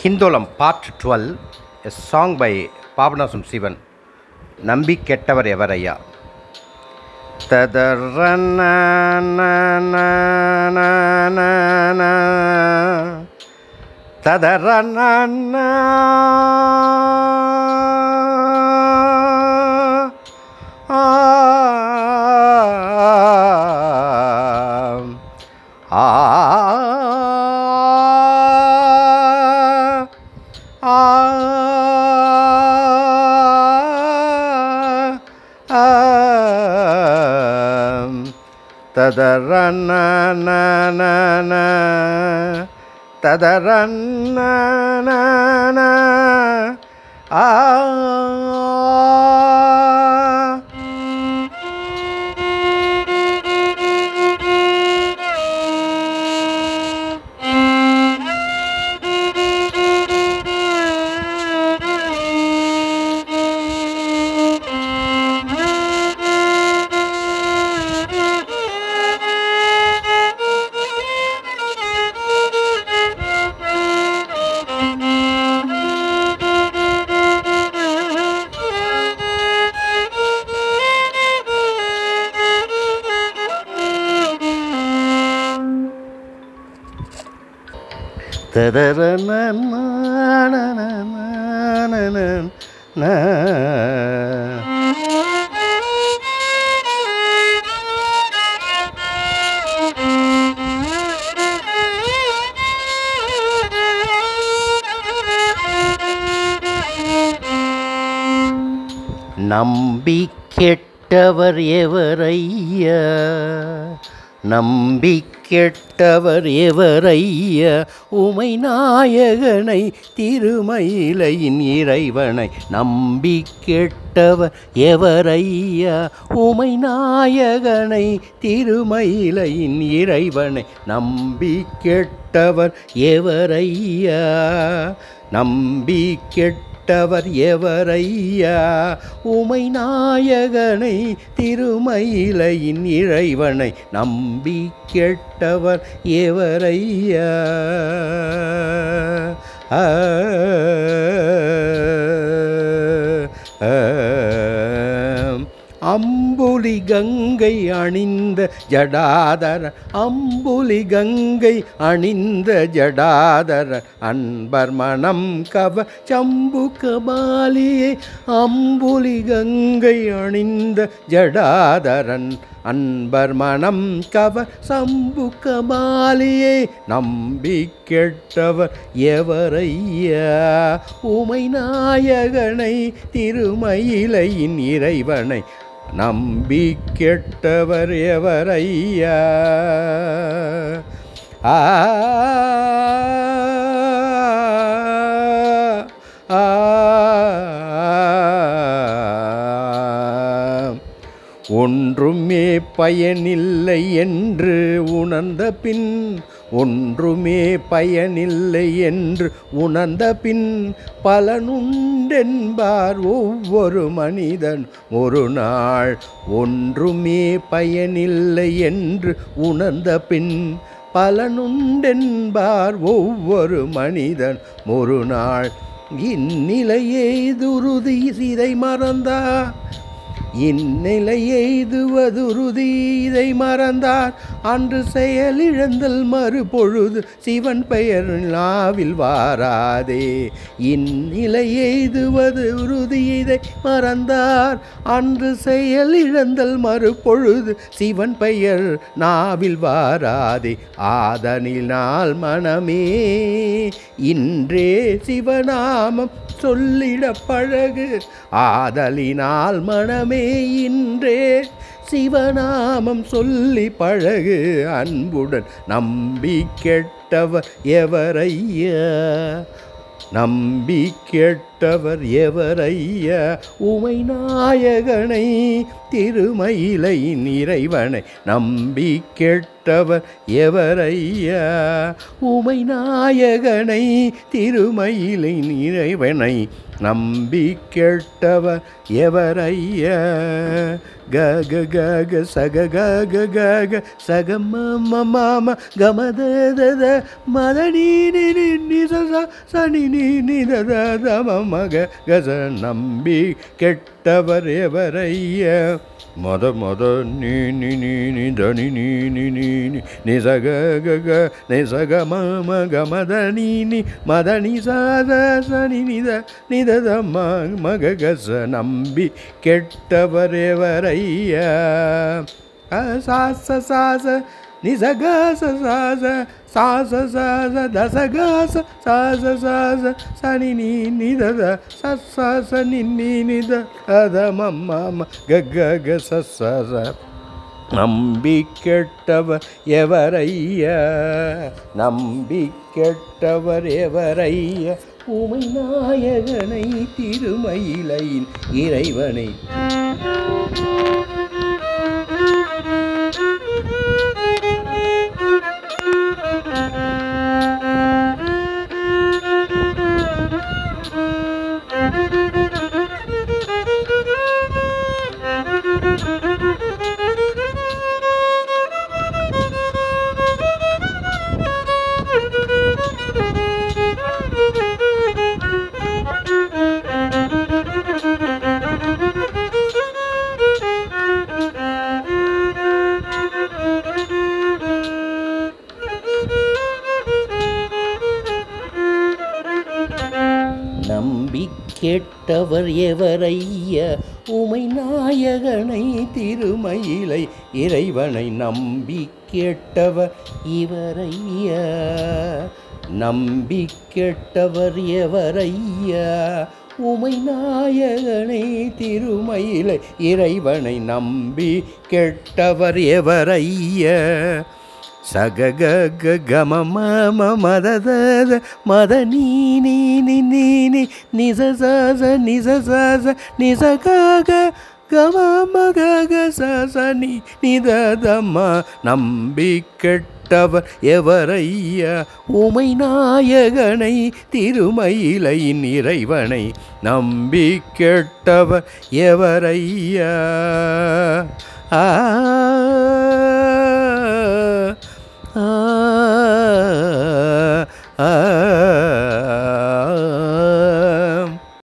ஹிந்தோலம் part twelve a song by Papanasam Sivan நம்பி கெட்டவர் எவரையா ததரன ததரன ஆ ஆ ததரன ததரன ஆ நம்பி கெட்டவர் எவரையா நம்பி கெட்டவர் எவரையா உமை நாயகனை திருமயிலையின் இறைவனை நம்பி கெட்டவர் எவரையா உமை நாயகனை திருமயிலையின் இறைவனை நம்பி கெட்டவர் எவரையா நம்பி கெட்ட கெட்டவர் எவரையா உமை நாயகனை திருமயிலையின் இறைவனை நம்பி கெட்டவர் எவரையா ஆ அம்புலி கங்கை அணிந்த ஜடாதர அம்புலி கங்கை அணிந்த ஜடாதர அன்பர் மனம் கவ சம்பு கபாலியே அம்புலி கங்கை அணிந்த ஜடாதரன் அன்பர் மனம் கவ சம்பு கபாலியே நம்பி கெட்டவர் எவரையா உமை நாயகனை திருமயிலையின் இறைவனை நம்பி கெட்டவர் எவரையா ஆ ஆ ஒன்றுமே பயனில்லை என்று உணர்ந்த பின் ஒன்றுமே பயனில்லை என்று உணர்ந்த பின் பலனுண்டென்பார் ஒவ்வொரு மனிதன் ஒரு நாள் ஒன்றுமே பயனில்லை என்று உணர்ந்த பின் பலனுண்டென்பார் ஒவ்வொரு மனிதன் ஒரு நாள் இந்நிலையே துருதி சிதை மறந்தா இந்நிலையெய்துவதுருதி இதை மறந்தார் அன்று செயலிழந்தல் மறுபொழுது சிவன் பெயர் நாவில் வாராதே இந்நிலையெய்துவது உறுதி இதை மறந்தார் அன்று செயலிழந்தல் மறுபொழுது சிவன் பெயர் நாவில் வாராதே ஆதனினால் மனமே இன்றே சிவநாமம் சொல்லிட பழகு ஆதலினால் மனமே இன்றே சிவநாமம் சொல்லி பழகு அன்புடன் நம்பி கெட்டவர் எவரையா நம்பி கெட்ட கெட்டவர் எவரையா உமை நாயகனை திருமயிலையின் இறைவனை நம்பி கெட்டவர் எவரையா உமை நாயகனை திருமயிலின் இறைவனை நம்பி கெட்டவர் எவரையா கக கக சக கக கக சக மம மாம கமத தத மத நீ நி நி நி ச ச ச நி நி நி த த த ம ம க க ச நம்பி கெட்டவர் எவரைய மத மத நீ நி நீ நி த நி நீ நி நீ நி நி ச க க க நி ச க ம ம க மத நீ நி மத நி ச த ச நி நி த நி த த ம ம க க ச நம்பி கெட்டவர் எவரையா அ சா ச சா ச நி ச க ச சா ச சா ச சா ச த ச க ச சா ச சா ச ச நி நீ நி த த ச ச ச நி நீ நி த த த ம ம ம க க க ச ச ச நம்பி கெட்டவர் எவரையா நம்பி கெட்டவர் எவரையா உமை நாயகனை திருமயிலையின் இறைவனை நம்பி கேட்டவர் எவரைய உமை நாயகனை திருமயிலை இறைவனை நம்பி கேட்டவர் இவரைய நம்பி கேட்டவர் எவரைய உமை நாயகனை திருமயிலை இறைவனை நம்பி கெட்டவர் எவரைய சக க கம ம மத த மத நீ நீ நி நீ நி நிச ச ச நிச ச ச நிச க க கம ம க க ச ச நி நித த ம நம்பி கெட்டவர் எவரையா உமை நாயகனை திருமயிலையின் இறைவனை நம்பி கெட்டவர் எவரையா ஆ